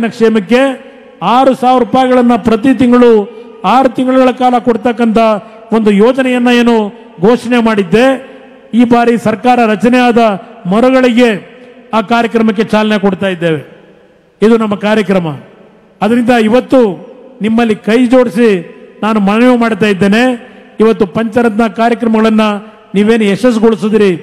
ಕ್ಷೇಮಕ್ಕೆ ಆರು ಸಾವಿರ ರೂಪಾಯಿಗಳನ್ನ ಪ್ರತಿ ತಿಂಗಳು ಆರು ತಿಂಗಳ ಕಾಲ ಕೊಡ್ತಕ್ಕಂಥ ಒಂದು ಯೋಜನೆಯನ್ನ ಏನು ಘೋಷಣೆ ಮಾಡಿದ್ದೆ ಈ ಬಾರಿ ಸರ್ಕಾರ ರಚನೆ ಆದ ಮರುಗಳಿಗೆ ಆ ಕಾರ್ಯಕ್ರಮಕ್ಕೆ ಚಾಲನೆ ಕೊಡ್ತಾ ಇದ್ದೇವೆ ಇದು ನಮ್ಮ ಕಾರ್ಯಕ್ರಮ ಅದರಿಂದ ಇವತ್ತು ನಿಮ್ಮಲ್ಲಿ ಕೈ ಜೋಡಿಸಿ ನಾನು ಮನವಿ ಮಾಡ್ತಾ ಇದ್ದೇನೆ ಇವತ್ತು ಪಂಚರತ್ನ ಕಾರ್ಯಕ್ರಮಗಳನ್ನ ನೀವೇನು ಯಶಸ್ಸುಗೊಳಿಸಿದಿರಿ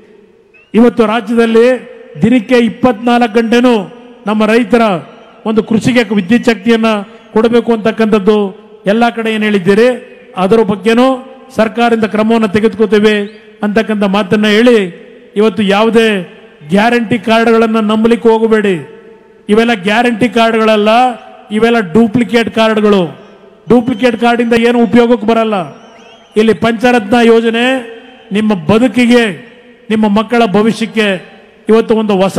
ಇವತ್ತು ರಾಜ್ಯದಲ್ಲಿ ದಿನಕ್ಕೆ ಇಪ್ಪತ್ನಾಲ್ಕು ಗಂಟೆನೂ ನಮ್ಮ ರೈತರ ಒಂದು ಕೃಷಿಗೆ ವಿದ್ಯುತ್ ಶಕ್ತಿಯನ್ನ ಕೊಡಬೇಕು ಅಂತಕ್ಕಂಥದ್ದು ಎಲ್ಲ ಕಡೆ ಏನು ಹೇಳಿದ್ದೀರಿ ಅದರ ಬಗ್ಗೆನೂ ಸರ್ಕಾರದಿಂದ ಕ್ರಮವನ್ನು ತೆಗೆದುಕೋತೇವೆ ಅಂತಕ್ಕಂಥ ಮಾತನ್ನ ಹೇಳಿ ಇವತ್ತು ಯಾವುದೇ ಗ್ಯಾರಂಟಿ ಕಾರ್ಡ್ಗಳನ್ನು ನಂಬಲಿಕ್ಕೆ ಹೋಗಬೇಡಿ ಇವೆಲ್ಲ ಗ್ಯಾರಂಟಿ ಕಾರ್ಡ್ಗಳಲ್ಲ ಇವೆಲ್ಲ ಡೂಪ್ಲಿಕೇಟ್ ಕಾರ್ಡ್ಗಳು ಡೂಪ್ಲಿಕೇಟ್ ಕಾರ್ಡಿಂದ ಏನು ಉಪಯೋಗಕ್ಕೆ ಬರಲ್ಲ ಇಲ್ಲಿ ಪಂಚರತ್ನ ಯೋಜನೆ ನಿಮ್ಮ ಬದುಕಿಗೆ ನಿಮ್ಮ ಮಕ್ಕಳ ಭವಿಷ್ಯಕ್ಕೆ ಇವತ್ತು ಒಂದು ಹೊಸ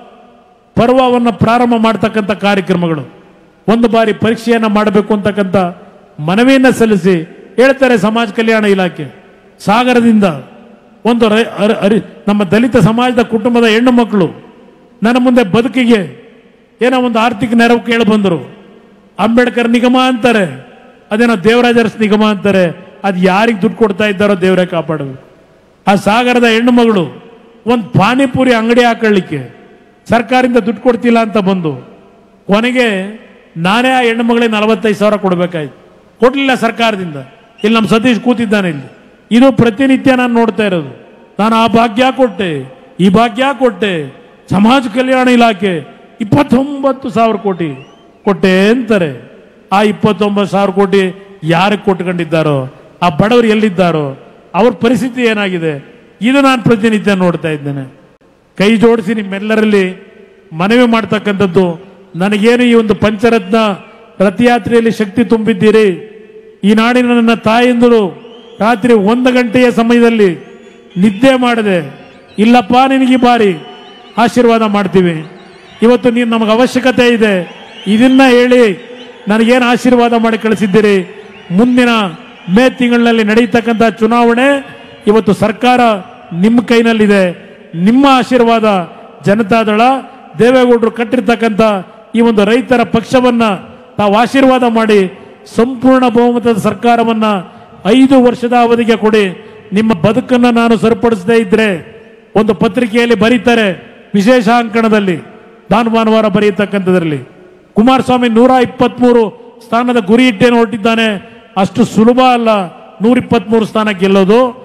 ಪರ್ವವನ್ನು ಪ್ರಾರಂಭ ಮಾಡ್ತಕ್ಕಂಥ ಕಾರ್ಯಕ್ರಮಗಳು ಒಂದು ಬಾರಿ ಪರೀಕ್ಷೆಯನ್ನ ಮಾಡಬೇಕು ಅಂತಕ್ಕಂಥ ಮನವಿಯನ್ನ ಸಲ್ಲಿಸಿ ಹೇಳ್ತಾರೆ ಸಮಾಜ ಕಲ್ಯಾಣ ಇಲಾಖೆ ಸಾಗರದಿಂದ ಒಂದು ರೈ- ಅರಿ- ಅರಿ- ನಮ್ಮ ದಲಿತ ಸಮಾಜದ ಕುಟುಂಬದ ಹೆಣ್ಣು ಮಕ್ಕಳು ನನ್ನ ಮುಂದೆ ಬದುಕಿಗೆ ಏನೋ ಒಂದು ಆರ್ಥಿಕ ನೆರವು ಕೇಳಿ ಬಂದರು ಅಂಬೇಡ್ಕರ್ ನಿಗಮ ಅಂತಾರೆ ಅದೇನೋ ದೇವರಾಜರ್ಸ್ ನಿಗಮ ಅಂತಾರೆ ಅದು ಯಾರಿಗೆ ದುಡ್ಡು ಕೊಡ್ತಾ ಇದ್ದಾರೋ ದೇವರೇ ಕಾಪಾಡಬೇಕು ಆ ಸಾಗರದ ಹೆಣ್ಣು ಮಗಳು ಒಂದು ಪಾನಿಪುರಿ ಅಂಗಡಿ ಹಾಕೊಳ್ಳಿಕ್ಕೆ ಸರ್ಕಾರದಿಂದ ದುಡ್ಡು ಕೊಡ್ತಿಲ್ಲ ಅಂತ ಬಂದು ಕೊನೆಗೆ ನಾನೇ ಆ ಹೆಣ್ಣು ಮಗಳಿಗೆ ನಲವತ್ತೈದು ಸಾವಿರ ಕೊಡಬೇಕಾಯ್ತು ಕೊಡ್ಲಿಲ್ಲ ಸರ್ಕಾರದಿಂದ ಇಲ್ಲಿ ನಮ್ಮ ಸತೀಶ್ ಕೂತಿದ್ದಾನೆ ಇಲ್ಲಿ ಇದು ಪ್ರತಿನಿತ್ಯ ನಾನು ನೋಡ್ತಾ ಇರೋದು ನಾನು ಆ ಭಾಗ್ಯ ಕೊಟ್ಟೆ ಈ ಭಾಗ್ಯ ಕೊಟ್ಟೆ ಸಮಾಜ ಕಲ್ಯಾಣ ಇಲಾಖೆ ಇಪ್ಪತ್ತೊಂಬತ್ತು ಸಾವಿರ ಕೋಟಿ ಕೊಟ್ಟೆ ಅಂತಾರೆ ಆ ಇಪ್ಪತ್ತೊಂಬತ್ತು ಸಾವಿರ ಕೋಟಿ ಯಾರಿಗೆ ಕೊಟ್ಕೊಂಡಿದ್ದಾರೋ ಆ ಬಡವರು ಎಲ್ಲಿದ್ದಾರೋ ಅವ್ರ ಪರಿಸ್ಥಿತಿ ಏನಾಗಿದೆ ಇದು ನಾನು ಪ್ರತಿನಿತ್ಯ ನೋಡ್ತಾ ಇದ್ದೇನೆ ಕೈ ಜೋಡಿಸಿ ನಿಮ್ಮೆಲ್ಲರಲ್ಲಿ ಮನವಿ ಮಾಡ್ತಕ್ಕಂಥದ್ದು ನನಗೇನು ಈ ಒಂದು ಪಂಚರತ್ನ ರಥಯಾತ್ರೆಯಲ್ಲಿ ಶಕ್ತಿ ತುಂಬಿದ್ದೀರಿ ಈ ನಾಡಿನ ನನ್ನ ತಾಯಂದರು ರಾತ್ರಿ ಒಂದು ಗಂಟೆಯ ಸಮಯದಲ್ಲಿ ನಿದ್ದೆ ಮಾಡದೆ ಇಲ್ಲಪ್ಪ ನಿನಗೆ ಈ ಬಾರಿ ಆಶೀರ್ವಾದ ಮಾಡ್ತೀವಿ ಇವತ್ತು ನೀನು ನಮಗೆ ಅವಶ್ಯಕತೆ ಇದೆ ಇದನ್ನ ಹೇಳಿ ನನಗೇನು ಆಶೀರ್ವಾದ ಮಾಡಿ ಕಳಿಸಿದ್ದೀರಿ ಮುಂದಿನ ಮೇ ತಿಂಗಳಿನಲ್ಲಿ ನಡೆಯತಕ್ಕಂಥ ಚುನಾವಣೆ ಇವತ್ತು ಸರ್ಕಾರ ನಿಮ್ಮ ಕೈನಲ್ಲಿದೆ ನಿಮ್ಮ ಆಶೀರ್ವಾದ ಜನತಾದಳ ದೇವೇಗೌಡರು ಕಟ್ಟಿರ್ತಕ್ಕಂಥ ಈ ಒಂದು ರೈತರ ಪಕ್ಷವನ್ನ ತಾವು ಆಶೀರ್ವಾದ ಮಾಡಿ ಸಂಪೂರ್ಣ ಬಹುಮತದ ಸರ್ಕಾರವನ್ನ ಐದು ವರ್ಷದ ಅವಧಿಗೆ ಕೊಡಿ ನಿಮ್ಮ ಬದುಕನ್ನ ನಾನು ಸರಿಪಡಿಸದೇ ಇದ್ರೆ ಒಂದು ಪತ್ರಿಕೆಯಲ್ಲಿ ಬರೀತಾರೆ ವಿಶೇಷ ಅಂಕಣದಲ್ಲಿ ಭಾನು ಭಾನುವಾರ ಬರೆಯತಕ್ಕಂಥದ್ರಲ್ಲಿ ಕುಮಾರಸ್ವಾಮಿ ನೂರ ಇಪ್ಪತ್ಮೂರು ಸ್ಥಾನದ ಗುರಿ ಇಟ್ಟೇನು ಹೊರಟಿದ್ದಾನೆ ಅಷ್ಟು ಸುಲಭ ಅಲ್ಲ ನೂರ ಇಪ್ಪತ್ಮೂರು ಸ್ಥಾನ ಗೆಲ್ಲೋದು